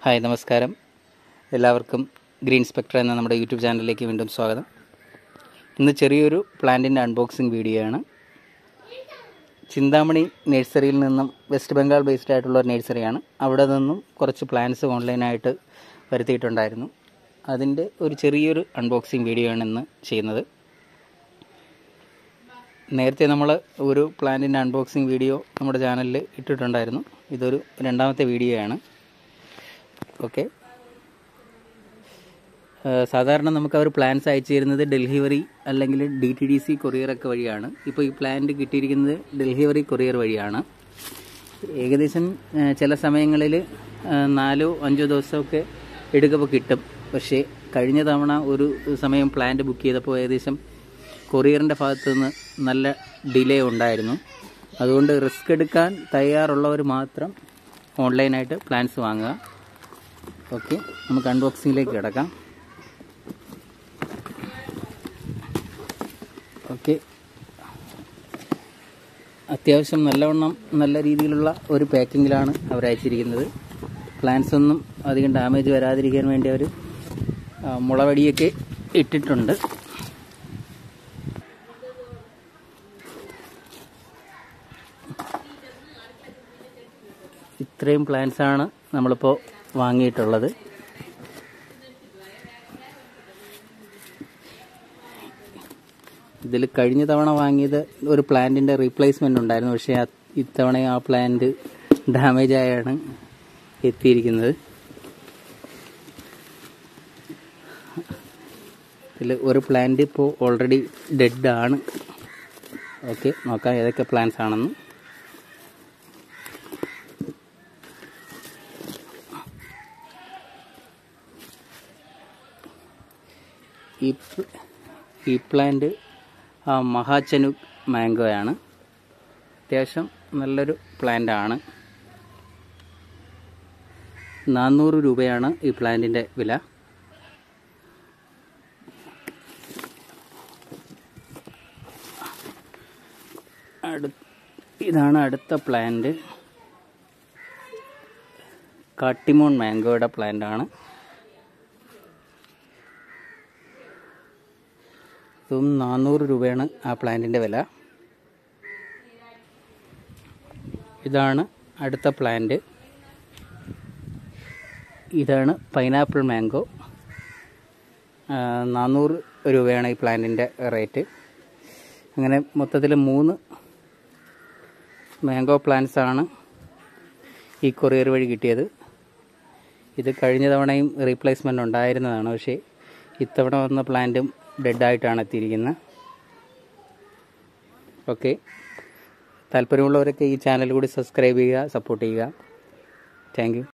hi നമസ്കാരം എല്ലാവർക്കും green Spectra എന്ന നമ്മുടെ യൂട്യൂബ് ചാനലിലേക്ക് വീണ്ടും സ്വാഗതം ഇന്ന് ചെറിയൊരു പ്ലാന്റിൻ്റെ അൺബോക്സിങ് വീഡിയോ ആണ് ചിന്താമണി നഴ്സറിയിൽ നിന്നും വെസ്റ്റ് ബംഗാൾ ബേസ്ഡ് ആയിട്ടുള്ള ഒരു നഴ്സറിയാണ് അവിടെ നിന്നും കുറച്ച് പ്ലാന്റ്സ് ഓൺലൈനായിട്ട് വരുത്തിയിട്ടുണ്ടായിരുന്നു അതിൻ്റെ ഒരു ചെറിയൊരു അൺബോക്സിങ് വീഡിയോ ആണ് ഇന്ന് ചെയ്യുന്നത് നേരത്തെ നമ്മൾ ഒരു പ്ലാന്റിൻ്റെ അൺബോക്സിങ് വീഡിയോ നമ്മുടെ ചാനലിൽ ഇട്ടിട്ടുണ്ടായിരുന്നു ഇതൊരു രണ്ടാമത്തെ വീഡിയോ ആണ് ഓക്കെ സാധാരണ നമുക്ക് അവർ പ്ലാൻസ് അയച്ചു തരുന്നത് ഡെലിവറി അല്ലെങ്കിൽ ഡി ടി ഡി സി കൊറിയറൊക്കെ വഴിയാണ് ഇപ്പോൾ ഈ പ്ലാന്റ് കിട്ടിയിരിക്കുന്നത് ഡെലിവറി കൊറിയർ വഴിയാണ് ഏകദേശം ആ, ചില സമയങ്ങളിൽ നാലോ അഞ്ചോ ദിവസമൊക്കെ എടുക്കുമ്പോൾ കിട്ടും പക്ഷേ കഴിഞ്ഞ തവണ ഒരു സമയം പ്ലാന്റ് ബുക്ക് ചെയ്തപ്പോൾ ഏകദേശം കൊറിയറിൻ്റെ ഭാഗത്തു നിന്ന് നല്ല ഡിലേ ഉണ്ടായിരുന്നു അതുകൊണ്ട് റിസ്ക് എടുക്കാൻ തയ്യാറുള്ളവർ മാത്രം ഓൺലൈനായിട്ട് പ്ലാൻസ് വാങ്ങുക ഓക്കെ നമുക്ക് അൺബോക്സിങ്ങിലേക്ക് കിടക്കാം ഓക്കെ അത്യാവശ്യം നല്ലവണ്ണം നല്ല രീതിയിലുള്ള ഒരു പാക്കിങ്ങിലാണ് അവർ അയച്ചിരിക്കുന്നത് പ്ലാന്റ്സ് ഒന്നും അധികം ഡാമേജ് വരാതിരിക്കാൻ വേണ്ടി അവർ മുളവടിയൊക്കെ ഇട്ടിട്ടുണ്ട് ഇത്രയും പ്ലാന്റ്സ് ആണ് നമ്മളിപ്പോൾ വാങ്ങിയിട്ടുള്ളത് ഇതിൽ കഴിഞ്ഞ തവണ വാങ്ങിയത് ഒരു പ്ലാന്റിൻ്റെ റീപ്ലേസ്മെൻ്റ് ഉണ്ടായിരുന്നു പക്ഷേ ആ- ഇത്തവണ ആ പ്ലാന്റ് ഡാമേജ് ആയാണ് എത്തിയിരിക്കുന്നത് ഇതിൽ ഒരു പ്ലാന്റ് ഇപ്പോൾ ഓൾറെഡി ഡെഡ് ആണ് ഓക്കെ നോക്കാം ഏതൊക്കെ പ്ലാന്റ്സ് ആണെന്ന് ഈ പ്ല- ഈ പ്ലാന്റ് ആ, മഹാചനുക് മാംഗോയാണ് അത്യാവശ്യം നല്ലൊരു പ്ലാന്റ് ആണ് നാനൂറ് രൂപയാണ് ഈ പ്ലാന്റിൻ്റെ വില അടു ഇതാണ് അടുത്ത പ്ലാന്റ് കാട്ടിമോൺ മാംഗോയുടെ പ്ലാന്റ് ആണ് ഇതും നാനൂറ് രൂപയാണ് ആ പ്ലാന്റിൻ്റെ വില ഇതാണ് അടുത്ത പ്ലാന്റ് ഇതാണ് പൈനാപ്പിൾ മാംഗോ ആ, നാനൂറ് രൂപയാണ് ഈ പ്ലാന്റിൻ്റെ റേറ്റ് അങ്ങനെ മൊത്തത്തിൽ മൂന്ന് മാംഗോ പ്ലാന്റ്സ് ആണ് ഈ കൊറിയർ വഴി കിട്ടിയത് ഇത് കഴിഞ്ഞ തവണയും റീപ്ലേസ്മെൻ്റ് ഉണ്ടായിരുന്നതാണ് പക്ഷേ ഇത്തവണ വന്ന പ്ലാന്റും ഡെഡായിട്ടാണ് എത്തിയിരിക്കുന്നത് ഓക്കെ താല്പര്യമുള്ളവരൊക്കെ ഈ ചാനൽ കൂടി സബ്സ്ക്രൈബ് ചെയ്യുക സപ്പോർട്ട് ചെയ്യുക താങ്ക് യു